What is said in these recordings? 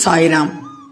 சாய்ராம்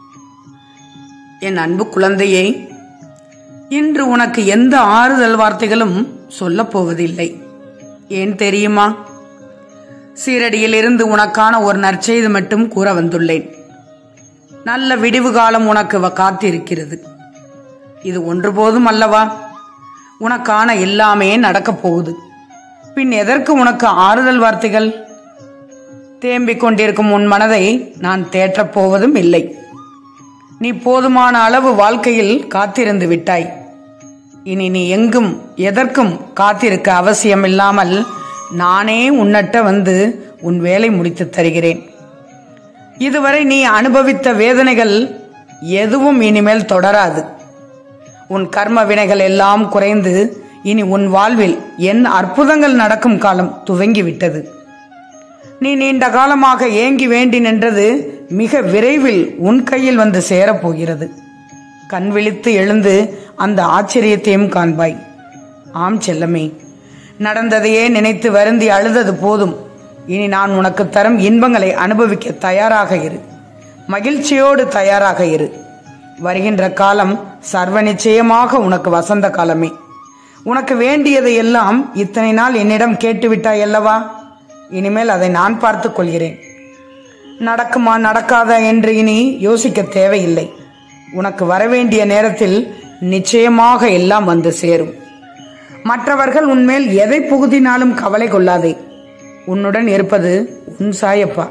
என் அன்பு குழந்தையே இன்று உனக்கு எந்த ஆறுதல் வார்த்தைகளும் சொல்லப் போவதில்லை ஏன் தெரியுமா சீரடியில் இருந்து உனக்கான ஒரு நற்செய்தி மட்டும் கூற வந்துள்ளேன் நல்ல விடிவு காலம் உனக்கு வ- காத்திருக்கிறது இது ஒன்று போதும் அல்லவா உனக்கான எல்லாமே நடக்கப் போகுது பின் எதற்கு உனக்கு ஆறுதல் வார்த்தைகள் தேம்பிக் கொண்டிருக்கும் உன் மனதை நான் தேற்றப் போவதும் இல்லை நீ போதுமான அளவு வாழ்க்கையில் காத்திருந்து விட்டாய் இனி நீ எங்கும் எதற்கும் காத்திருக்க அவசியமில்லாமல் நானே உன்னட்ட வந்து உன் வேலை முடித்துத் தருகிறேன் இதுவரை நீ அனுபவித்த வேதனைகள் எதுவும் இனிமேல் தொடராது உன் கர்ம வினைகள் எல்லாம் குறைந்து இனி உன் வாழ்வில் என் அற்புதங்கள் நடக்கும் காலம் துவங்கிவிட்டது நீ நீண்ட காலமாக ஏங்கி வேண்டி நின்றது மிக விரைவில் உன் கையில் வந்து சேரப்போகிறது கண் விழித்து எழுந்து அந்த ஆச்சரியத்தையும் காண்பாய் ஆம் செல்லமே நடந்ததையே நினைத்து வருந்தி அழுதது போதும் இனி நான் உனக்கு தரும் இன்பங்களை அனுபவிக்க தயாராக இரு மகிழ்ச்சியோடு தயாராக இரு வருகின்ற காலம் சர்வ நிச்சயமாக உனக்கு வசந்த காலமே உனக்கு வேண்டியதை எல்லாம் இத்தனை நாள் என்னிடம் கேட்டுவிட்டாய் அல்லவா இனிமேல் அதை நான் பார்த்துக் கொள்கிறேன் நடக்குமா நடக்காதா என்று இனி யோசிக்க தேவையில்லை உனக்கு வரவேண்டிய நேரத்தில் நிச்சயமாக எல்லாம் வந்து சேரும் மற்றவர்கள் உன்மேல் எதை புகுதினாலும் கவலை கொள்ளாதே உன்னுடன் இருப்பது உன் சாயப்பா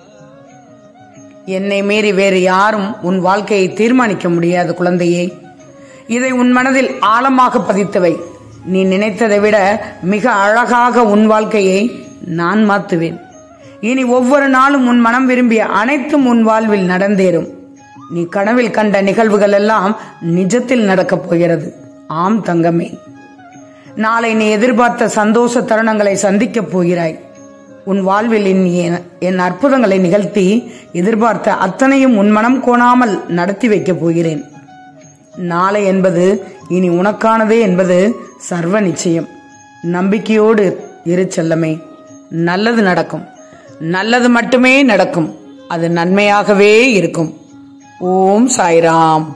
என்னை மீறி வேறு யாரும் உன் வாழ்க்கையை தீர்மானிக்க முடியாது குழந்தையே இதை உன் மனதில் ஆழமாக பதித்துவை நீ நினைத்ததை விட மிக அழகாக உன் வாழ்க்கையை நான் மாத்துவேன் இனி ஒவ்வொரு நாளும் உன் மனம் விரும்பிய அனைத்தும் உன் வாழ்வில் நடந்தேறும் நீ கனவில் கண்ட நிகழ்வுகள் எல்லாம் நிஜத்தில் நடக்கப் போகிறது ஆம் தங்கமே நாளை நீ எதிர்பார்த்த சந்தோஷ தருணங்களை சந்திக்கப் போகிறாய் உன் வாழ்வில் என் என்- என் அற்புதங்களை நிகழ்த்தி எதிர்பார்த்த அத்தனையும் உன் மனம் கோணாமல் நடத்தி வைக்கப் போகிறேன் நாளை என்பது இனி உனக்கானதே என்பது சர்வ நிச்சயம் நம்பிக்கையோடு இரு செல்லமே நல்லது நடக்கும் நல்லது மட்டுமே நடக்கும் அது நன்மையாகவே இருக்கும் ஓம் சாய்ராம்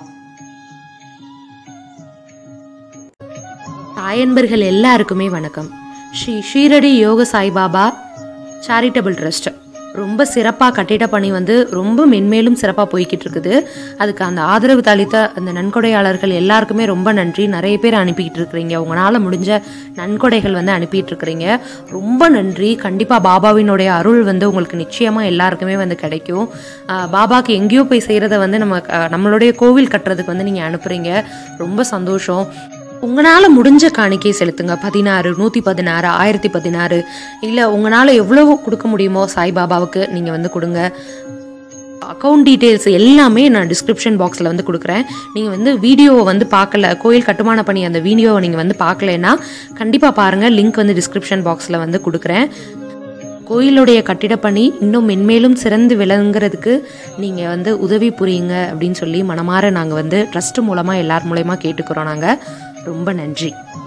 தாயன்பர்கள் எல்லாருக்குமே வணக்கம் ஸ்ரீ ஷீரடி யோக சாய்பாபா சேரிட்டபிள் ட்ரஸ்ட் ரொம்ப சிறப்பாக கட்டிட பணி வந்து ரொம்ப மென்மேலும் சிறப்பாக போய்கிட்டு இருக்குது அதுக்கு அந்த ஆதரவு தளித்த அந்த நன்கொடையாளர்கள் எல்லாருக்குமே ரொம்ப நன்றி நிறைய பேர் அனுப்பிக்கிட்டு இருக்கிறீங்க உங்களால் முடிஞ்ச நன்கொடைகள் வந்து அனுப்பிட்டு இருக்கிறீங்க ரொம்ப நன்றி கண்டிப்பாக பாபாவினுடைய அருள் வந்து உங்களுக்கு நிச்சயமாக எல்லாருக்குமே வந்து கிடைக்கும் ஆஹ் பாபாக்கு எங்கேயோ போய் செய்கிறத வந்து நம்ம ஆஹ் நம்மளுடைய கோவில் கட்டுறதுக்கு வந்து நீங்கள் அனுப்புகிறீங்க ரொம்ப சந்தோஷம் உங்களால் முடிஞ்ச காணிக்கை செலுத்துங்க பதினாறு நூற்றி பதினாறு ஆயிரத்தி பதினாறு இல்லை உங்களால் எவ்வளவு கொடுக்க முடியுமோ சாய்பாபாவுக்கு நீங்கள் வந்து கொடுங்க அக்கௌண்ட் டீட்டெயில்ஸ் எல்லாமே நான் டிஸ்கிரிப்ஷன் பாக்ஸில் வந்து கொடுக்குறேன் நீங்கள் வந்து வீடியோவை வந்து பார்க்கல கோயில் கட்டுமான பணி அந்த வீடியோவை நீங்கள் வந்து பார்க்கலன்னா கண்டிப்பாக பாருங்கள் லிங்க் வந்து டிஸ்கிரிப்ஷன் பாக்ஸில் வந்து கொடுக்குறேன் கோயிலுடைய கட்டிடப்பணி இன்னும் மென்மேலும் சிறந்து விளங்குறதுக்கு நீங்கள் வந்து உதவி புரியுங்க அப்படின்னு சொல்லி மனமாற நாங்கள் வந்து ட்ரஸ்ட் மூலமாக எல்லார் மூலயமா கேட்டுக்கிறோம் நாங்கள் ரொம்ப நன்றி